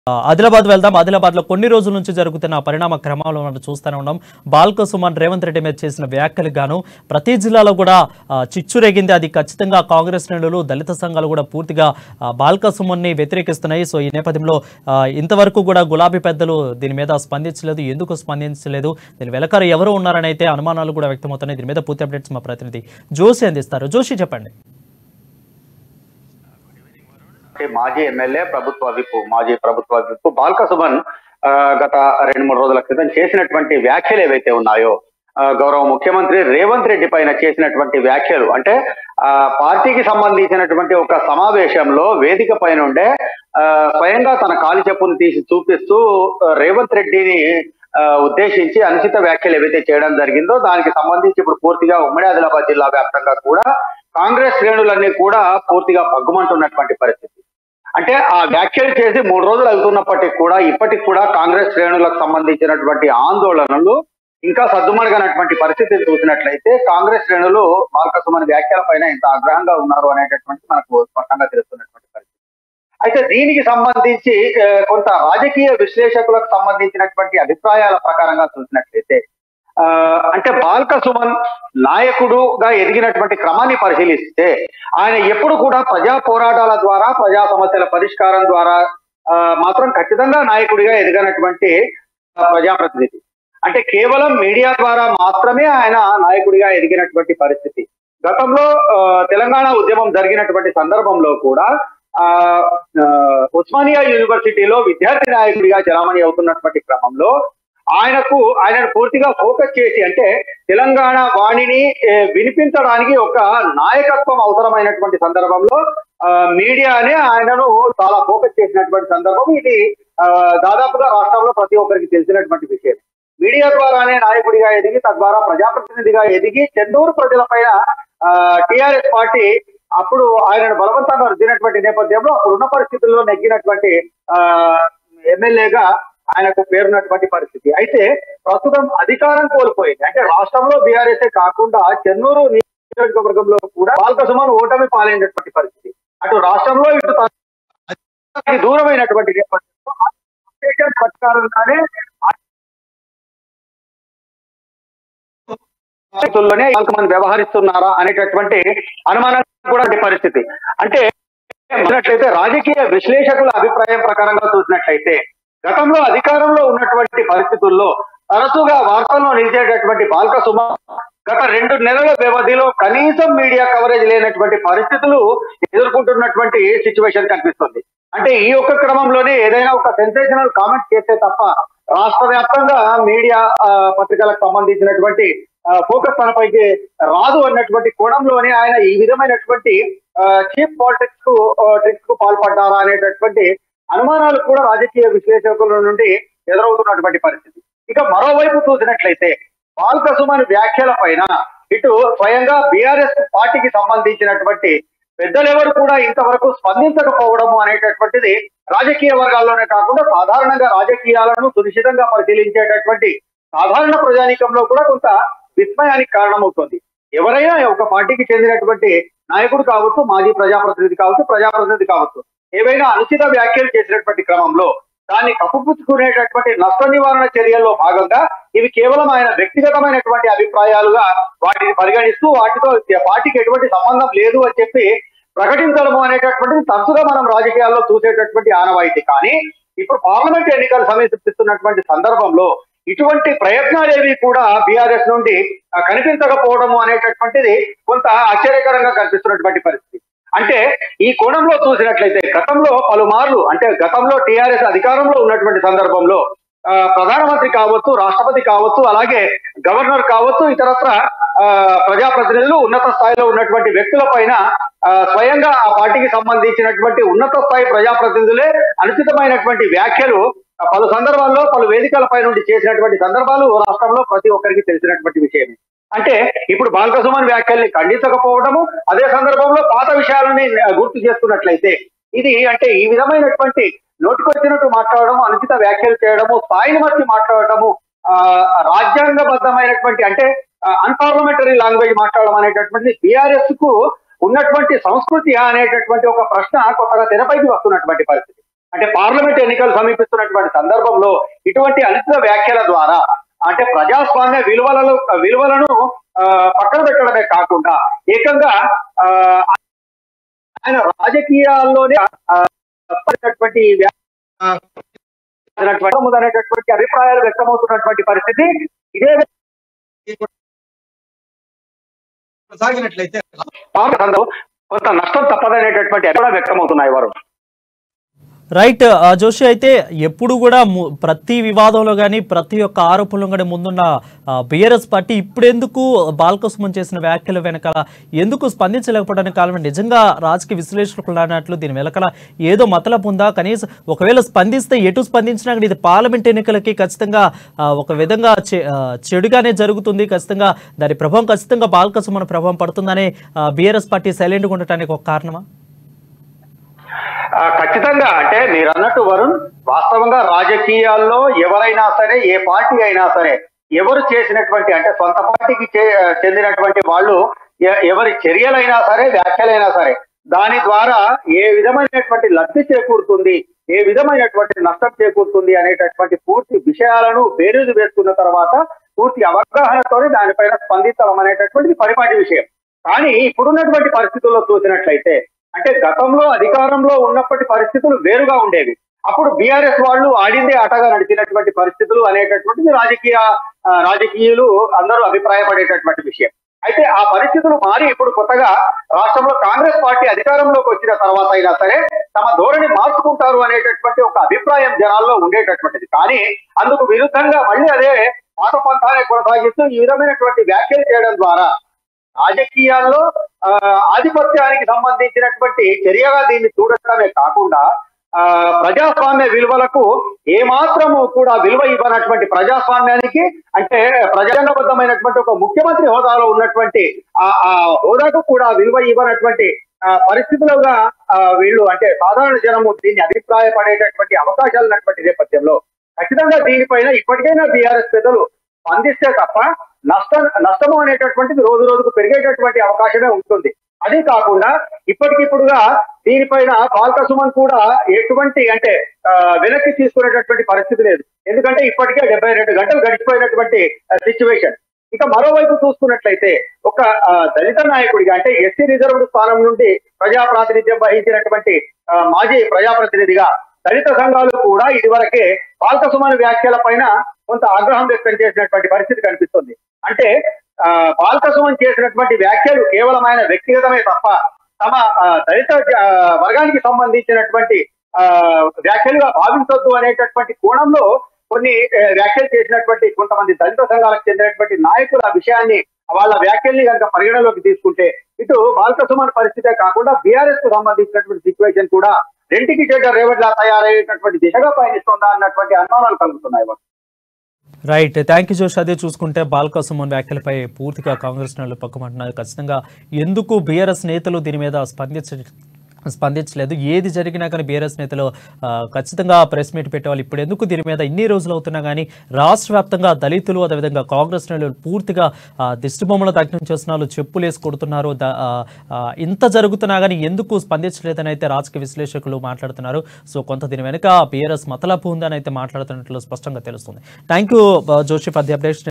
ఆ, ఆదిలాబాద్ వెళ్దాం ఆదిలాబాద్ లో కొన్ని రోజుల నుంచి జరుగుతున్న పరిణామ క్రమంలో మనం చూస్తూనే ఉన్నాం బాల్క సుమన్ రేవంత్ రెడ్డి మీద చేసిన వ్యాఖ్యలు గాను ప్రతి జిల్లాలో కూడా ఆ, చిచ్చురేగింది అది ఖచ్చితంగా కాంగ్రెస్ శ్రేణులు దళిత సంఘాలు కూడా పూర్తిగా ఆ, బాల్క సుమన్ని వ్యతిరేకిస్తున్నాయి సో ఈ నేపథ్యంలో ఆ, ఇంతవరకు కూడా గులాబీ పెద్దలు దీని మీద స్పందించలేదు ఎందుకు స్పందించలేదు దీని వెలకారు ఎవరు ఉన్నారని అయితే అనుమానాలు కూడా వ్యక్తమవుతున్నాయి దీని మీద పూర్తి అప్డేట్స్ మా ప్రతినిధి జోషి అందిస్తారు జోషి చెప్పండి అంటే మాజీ ఎమ్మెల్యే ప్రభుత్వ విప్ మాజీ ప్రభుత్వ విప్ బాల్క సుమన్ ఆ, గత రెండు మూడు రోజుల క్రితం చేసినటువంటి వ్యాఖ్యలు ఏవైతే ఉన్నాయో ఆ, గౌరవ ముఖ్యమంత్రి రేవంత్ రెడ్డి పైన చేసినటువంటి వ్యాఖ్యలు అంటే ఆ పార్టీకి సంబంధించినటువంటి ఒక సమావేశంలో వేదిక పైన ఉండే ఆ, స్వయంగా తన కాలి చెప్పును తీసి చూపిస్తూ ఆ, రేవంత్ రెడ్డిని ఆ, ఉద్దేశించి అనుచిత వ్యాఖ్యలు ఏవైతే చేయడం జరిగిందో దానికి సంబంధించి ఇప్పుడు పూర్తిగా ఉమ్మడి ఆదిలాబాద్ జిల్లా వ్యాప్తంగా కూడా కాంగ్రెస్ శ్రేణులన్నీ కూడా పూర్తిగా భగ్గుమంటున్నటువంటి పరిస్థితి అంటే ఆ వ్యాఖ్యలు చేసి మూడు రోజులు అవుతున్నప్పటికీ కూడా ఇప్పటికి కూడా కాంగ్రెస్ శ్రేణులకు సంబంధించినటువంటి ఆందోళనలు ఇంకా సద్దుమణగనటువంటి పరిస్థితిని చూసినట్లయితే కాంగ్రెస్ శ్రేణులు బాలకసుమని వ్యాఖ్యల పైన ఇంత ఆగ్రహంగా ఉన్నారు అనేటటువంటి మనకు స్పష్టంగా తెలుస్తున్నటువంటి పరిస్థితి అయితే దీనికి సంబంధించి ఆ, కొంత రాజకీయ విశ్లేషకులకు సంబంధించినటువంటి అభిప్రాయాల ప్రకారంగా చూసినట్లయితే ఆ, అంటే బాల్క సుమన్ నాయకుడుగా ఎదిగినటువంటి క్రమాన్ని పరిశీలిస్తే ఆయన ఎప్పుడు కూడా ప్రజా పోరాటాల ద్వారా ప్రజా సమస్యల పరిష్కారం ద్వారా ఆ, మాత్రం ఖచ్చితంగా నాయకుడిగా ఎదిగినటువంటి ఆ, ప్రజాప్రతినిధి అంటే కేవలం మీడియా ద్వారా మాత్రమే ఆయన నాయకుడిగా ఎదిగినటువంటి పరిస్థితి గతంలో ఆ, తెలంగాణ ఉద్యమం జరిగినటువంటి సందర్భంలో కూడా ఆ ఆ, ఉస్మానియా యూనివర్సిటీలో విద్యార్థి నాయకుడిగా చలామణి అవుతున్నటువంటి క్రమంలో ఆయనకు ఆయనను పూర్తిగా ఫోకస్ చేసి అంటే తెలంగాణ వాణిని ఏ, వినిపించడానికి ఒక నాయకత్వం అవసరమైనటువంటి సందర్భంలో ఆ, మీడియానే ఆయనను చాలా ఫోకస్ చేసినటువంటి సందర్భం ఇది ఆ, దాదాపుగా రాష్ట్రంలో ప్రతి ఒక్కరికి తెలిసినటువంటి విషయం మీడియా ద్వారానే నాయకుడిగా ఎదిగి తద్వారా ప్రజాప్రతినిధిగా ఎదిగి చెన్నూరు ప్రజలపైన టిఆర్ఎస్ పార్టీ అప్పుడు ఆయనను బలవంతంగా రుద్దినటువంటి నేపథ్యంలో అప్పుడు ఉన్న పరిస్థితుల్లో నెగ్గినటువంటి ఆ ఎమ్మెల్యేగా ఆయనకు పేరున్నటువంటి పరిస్థితి అయితే ప్రస్తుతం అధికారం కోల్పోయింది అంటే రాష్ట్రంలో బీఆర్ఎస్ కాకుండా చెన్నూరు నియోజకవర్గంలో కూడా బాల్కసుమన్ ఓటమి పాలైనటువంటి పరిస్థితి అటు రాష్ట్రంలో ఇటు తనకి దూరమైనటువంటి నేపథ్యంలో ఆ ప్రకారంగానే పరిస్థితుల్లోనే కొంతమంది వ్యవహరిస్తున్నారా అనేటటువంటి అనుమానం కూడా ఉండే పరిస్థితి అంటే చూసినట్లయితే రాజకీయ విశ్లేషకుల అభిప్రాయం ప్రకారంగా చూసినట్లయితే గతంలో అధికారంలో ఉన్నటువంటి పరిస్థితుల్లో తరచుగా వార్తల్లో నిలిచేటటువంటి బాల్క సుమ గత రెండు నెలల వ్యవధిలో కనీసం మీడియా కవరేజ్ లేనటువంటి పరిస్థితులు ఎదుర్కొంటున్నటువంటి సిచ్యువేషన్ కనిపిస్తుంది అంటే ఈ ఒక్క క్రమంలోనే ఏదైనా ఒక సెన్సేషనల్ కామెంట్ చేస్తే తప్ప రాష్ట్ర వ్యాప్తంగా మీడియా ఆ, పత్రికలకు సంబంధించినటువంటి ఫోకస్ తనపైకి రాదు అన్నటువంటి కోణంలోనే ఆయన ఈ విధమైనటువంటి చీప్ పాలిటిక్స్ కు ట్రిక్స్ కు పాల్పడ్డారా అనేటటువంటి అనుమానాలు కూడా రాజకీయ విశ్లేషకుల నుండి ఎదురవుతున్నటువంటి పరిస్థితి ఇక మరోవైపు చూసినట్లయితే బాల్క సుమన్ వ్యాఖ్యల పైన ఇటు స్వయంగా బీఆర్ఎస్ పార్టీకి సంబంధించినటువంటి పెద్దలెవరు కూడా ఇంతవరకు స్పందించకపోవడము అనేటటువంటిది రాజకీయ వర్గాల్లోనే కాకుండా సాధారణంగా రాజకీయాలను సునిశ్చితంగా పరిశీలించేటటువంటి సాధారణ ప్రజానీకంలో కూడా కొంత విస్మయానికి కారణమవుతుంది ఎవరైనా ఒక పార్టీకి చెందినటువంటి నాయకుడు కావచ్చు మాజీ ప్రజాప్రతినిధి కావచ్చు ప్రజాప్రతినిధి కావచ్చు ఏవైనా అనుచిత వ్యాఖ్యలు చేసినటువంటి క్రమంలో దాన్ని కప్పుపుచ్చుకునేటటువంటి నష్ట నివారణ చర్యల్లో భాగంగా ఇవి కేవలం ఆయన వ్యక్తిగతమైనటువంటి అభిప్రాయాలుగా వాటిని పరిగణిస్తూ వాటితో పార్టీకి ఎటువంటి సంబంధం లేదు అని చెప్పి ప్రకటించడము అనేటటువంటిది తరచుగా మనం రాజకీయాల్లో చూసేటటువంటి ఆనవాయితీ కానీ ఇప్పుడు పార్లమెంట్ ఎన్నికలు సమీపిస్తున్నటువంటి సందర్భంలో ఇటువంటి ప్రయత్నాలేవి కూడా బీఆర్ఎస్ నుండి ఆ, కనిపించకపోవడము అనేటటువంటిది కొంత ఆశ్చర్యకరంగా కనిపిస్తున్నటువంటి పరిస్థితి అంటే ఈ కోణంలో చూసినట్లయితే గతంలో పలుమార్లు అంటే గతంలో టిఆర్ఎస్ అధికారంలో ఉన్నటువంటి సందర్భంలో ఆ, ప్రధానమంత్రి కావచ్చు రాష్ట్రపతి కావచ్చు అలాగే గవర్నర్ కావచ్చు ఇతరత్ర ఆ, ప్రజాప్రతినిధులు ఉన్నత స్థాయిలో ఉన్నటువంటి వ్యక్తుల పైన ఆ, స్వయంగా ఆ పార్టీకి సంబంధించినటువంటి ఉన్నత స్థాయి ప్రజాప్రతినిధులే అనుచితమైనటువంటి వ్యాఖ్యలు ఆ, పలు సందర్భాల్లో పలు వేదికలపై నుండి చేసినటువంటి సందర్భాలు రాష్ట్రంలో ప్రతి ఒక్కరికి తెలిసినటువంటి విషయమే అంటే ఇప్పుడు బాలకసుమన్ వ్యాఖ్యల్ని ఖండించకపోవడము అదే సందర్భంలో పాత విషయాలని ఆ, గుర్తు చేస్తున్నట్లయితే ఇది అంటే ఈ విధమైనటువంటి నోటికొచ్చినట్టు మాట్లాడడము అనుచిత వ్యాఖ్యలు చేయడము స్థాయిని మర్చి మాట్లాడటము ఆ రాజ్యాంగబద్ధమైనటువంటి అంటే అన్పార్లమెంటరీ లాంగ్వేజ్ మాట్లాడడం అనేటటువంటి బీఆర్ఎస్ కు ఉన్నటువంటి సంస్కృతి అనేటటువంటి ఒక ప్రశ్న కొత్తగా తెరపైకి వస్తున్నటువంటి పరిస్థితి అంటే పార్లమెంట్ ఎన్నికలు సమీపిస్తున్నటువంటి సందర్భంలో ఇటువంటి అనిత వ్యాఖ్యల ద్వారా అంటే ప్రజాస్వామ్య విలువలలో విలువలను ఆ, పక్కన పెట్టడమే కాకుండా ఏకంగా ఆ, ఆయన రాజకీయాల్లోనే ఆ, పడినటువంటి వ్యా- ఆ, అనేటువంటి అనేటటువంటి అభిప్రాయాలు వ్యక్తమవుతున్నటువంటి పరిస్థితి ఇదే సాగినట్లయితే పార్లమెంట్ కొంత నష్టం తప్పదనేటటువంటి అభిప్రాయం వ్యక్తమవుతున్నాయి వారు రైట్ ఆ, జోషి అయితే ఎప్పుడు కూడా ము- ప్రతి వివాదంలో కానీ ప్రతి ఒక్క ఆరోపణలో కానీ ముందున్న బిఆర్ఎస్ పార్టీ ఇప్పుడెందుకు బాలకసుమన్ చేసిన వ్యాఖ్యల వెనకాల ఎందుకు స్పందించలేకపోవడానికి కారణం నిజంగా రాజకీయ విశ్లేషకులు అన్నట్లు దీని వెనకాల ఏదో మతలపు ఉందా కనీసం ఒకవేళ స్పందిస్తే ఎటు స్పందించినా కానీ ఇది పార్లమెంట్ ఎన్నికలకి ఖచ్చితంగా ఆ, ఒక విధంగా చె- ఆ, చెడుగానే జరుగుతుంది ఖచ్చితంగా దాని ప్రభావం ఖచ్చితంగా బాలకసుమన్ ప్రభావం పడుతుందనే బీఆర్ఎస్ పార్టీ సైలెంట్గా ఉండటానికి ఒక కారణమా ఆ, ఖచ్చితంగా అంటే మీరు అన్నట్టు వరుణ్ వాస్తవంగా రాజకీయాల్లో ఎవరైనా సరే ఏ పార్టీ అయినా సరే ఎవరు చేసినటువంటి అంటే సొంత పార్టీకి చే- చెందినటువంటి వాళ్ళు ఎ- ఎవరి చర్యలైనా సరే వ్యాఖ్యలైనా సరే దాని ద్వారా ఏ విధమైనటువంటి లబ్ధి చేకూరుతుంది ఏ విధమైనటువంటి నష్టం చేకూరుతుంది అనేటటువంటి పూర్తి విషయాలను బేరీజు వేసుకున్న తర్వాత పూర్తి అవగాహనతోనే దానిపైన స్పందించడం అనేటటువంటిది పరిపాటి విషయం కానీ ఇప్పుడున్నటువంటి పరిస్థితుల్లో చూసినట్లయితే అంటే గతంలో అధికారంలో ఉన్నప్పటి పరిస్థితులు వేరుగా ఉండేవి అప్పుడు బీఆర్ఎస్ వాళ్ళు ఆడిందే ఆటగా నడిచినటువంటి పరిస్థితులు అనేటటువంటిది రాజకీయ ఆ, రాజకీయులు అందరూ అభిప్రాయపడేటటువంటి విషయం అయితే ఆ పరిస్థితులు మారి ఇప్పుడు కొత్తగా రాష్ట్రంలో కాంగ్రెస్ పార్టీ అధికారంలోకి వచ్చిన తర్వాత అయినా సరే తమ ధోరణి మార్చుకుంటారు అనేటటువంటి ఒక అభిప్రాయం జనాల్లో ఉండేటటువంటిది కానీ అందుకు విరుద్ధంగా మళ్ళీ అదే పాత పంథాన్ని కొనసాగిస్తూ ఈ విధమైనటువంటి వ్యాఖ్యలు చేయడం ద్వారా రాజకీయాల్లో ఆ, ఆధిపత్యానికి సంబంధించినటువంటి చర్యగా దీన్ని చూడటమే కాకుండా ఆ ప్రజాస్వామ్య విలువలకు ఏమాత్రము కూడా విలువ ఇవ్వనటువంటి ప్రజాస్వామ్యానికి అంటే ప్రజాబద్ధమైనటువంటి ఒక ముఖ్యమంత్రి హోదాలో ఉన్నటువంటి ఆ ఆ హోదాకు కూడా విలువ ఇవ్వనటువంటి ఆ, పరిస్థితులుగా ఆ, వీళ్ళు అంటే సాధారణ జనము దీన్ని అభిప్రాయపడేటటువంటి అవకాశాలు ఉన్నటువంటి నేపథ్యంలో ఖచ్చితంగా దీనిపైన ఇప్పటికైనా బీఆర్ఎస్ పెద్దలు స్పందిస్తే తప్ప నష్టం నష్టము అనేటటువంటిది రోజు రోజుకు పెరిగేటటువంటి అవకాశమే ఉంటుంది అది కాకుండా ఇప్పటికిప్పుడుగా దీనిపైన బాల్క సుమన్ కూడా ఎటువంటి అంటే ఆ, వెనక్కి తీసుకునేటటువంటి పరిస్థితి లేదు ఎందుకంటే ఇప్పటికే డెబ్బై రెండు గంటలు గడిచిపోయినటువంటి సిచ్యువేషన్ ఇక మరోవైపు చూసుకున్నట్లయితే ఒక ఆ, దళిత నాయకుడిగా అంటే ఎస్సీ రిజర్వ్డ్ స్థానం నుండి ప్రజా ప్రాతినిధ్యం వహించినటువంటి ఆ, మాజీ ప్రజాప్రతినిధిగా దళిత సంఘాలు కూడా ఇదివరకే బాల్క సుమన్ వ్యాఖ్యల పైన కొంత ఆగ్రహం వ్యక్తం చేసినటువంటి పరిస్థితి కనిపిస్తుంది అంటే ఆ, బాల్క సుమన్ చేసినటువంటి వ్యాఖ్యలు కేవలం ఆయన వ్యక్తిగతమే తప్ప తమ ఆ, దళిత ఆ, వర్గానికి సంబంధించినటువంటి ఆ, వ్యాఖ్యలుగా భావించొద్దు అనేటటువంటి కోణంలో కొన్ని ఆ, వ్యాఖ్యలు చేసినటువంటి కొంతమంది దళిత సంఘాలకు చెందినటువంటి నాయకులు ఆ విషయాన్ని వాళ్ళ వ్యాఖ్యల్ని కనుక పరిగణలోకి తీసుకుంటే ఇటు బాల్క సుమన్ పరిస్థితే కాకుండా బీఆర్ఎస్ కు సంబంధించినటువంటి సిచ్యువేషన్ కూడా రెంటికి చెడ్డ రేవట్లా తయారయ్యేటటువంటి దిశగా పయనిస్తుందా అన్నటువంటి అనుమానాలు కలుగుతున్నాయి వాళ్ళకు. రైట్ థ్యాంక్ యూ జోష్ అదే చూసుకుంటే బాల్క సుమన్ వ్యాఖ్యలపై పూర్తిగా కాంగ్రెస్ నేతలు పక్కమంటున్నారు ఖచ్చితంగా ఎందుకు బీఆర్ఎస్ నేతలు దీని మీద స్పందించ స్పందించలేదు ఏది జరిగినా కానీ బీఆర్ఎస్ నేతలు ఆ, ఖచ్చితంగా ప్రెస్ మీట్ పెట్టేవాళ్ళు ఇప్పుడు ఎందుకు దీని మీద ఇన్ని రోజులు అవుతున్నా కానీ రాష్ట్ర వ్యాప్తంగా దళితులు అదేవిధంగా కాంగ్రెస్ నేతలు పూర్తిగా ఆ, దిష్టిబొమ్మల దగ్నం చేస్తున్నారు చెప్పులు వేసి కొడుతున్నారు ద- ఆ, ఆ, ఇంత జరుగుతున్నా కానీ ఎందుకు స్పందించలేదని అయితే రాజకీయ విశ్లేషకులు మాట్లాడుతున్నారు సో కొంత దీని వెనుక బీఆర్ఎస్ మతలపు ఉందని అయితే మాట్లాడుతున్నట్లు స్పష్టంగా తెలుస్తుంది thank you Joshi for the updates